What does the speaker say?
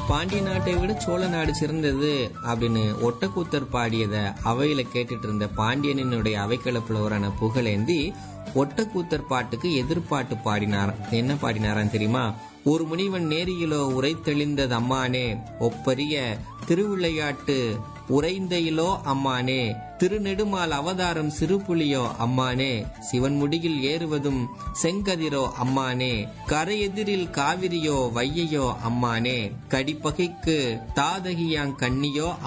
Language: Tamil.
பாண்டிய நாட்டை விட சோழ நாடு சிறந்தது அப்படின்னு ஒட்டக்கூத்தர் பாடியத அவையில கேட்டுட்டு இருந்த பாண்டியனினுடைய அவைக்கள புலவரான புகழேந்தி ஒட்டக்கூத்தர் பாட்டுக்கு எதிர்பாட்டு பாடினார் என்ன பாடினாராம் தெரியுமா ஒரு முனிவன் நேரியிலோ உரைத்தெளிந்தது அம்மானே ஒப்பரிய திருவிளையாட்டு உறைந்தையிலோ அம்மானே திருநெடுமால் அவதாரம் சிறுபுலியோ அம்மானே சிவன் முடியில் ஏறுவதும் செங்கதிரோ அம்மானே கரையெதிரில் காவிரியோ வையையோ அம்மானே கடிப்பகைக்கு தாதகியாங் கண்ணியோ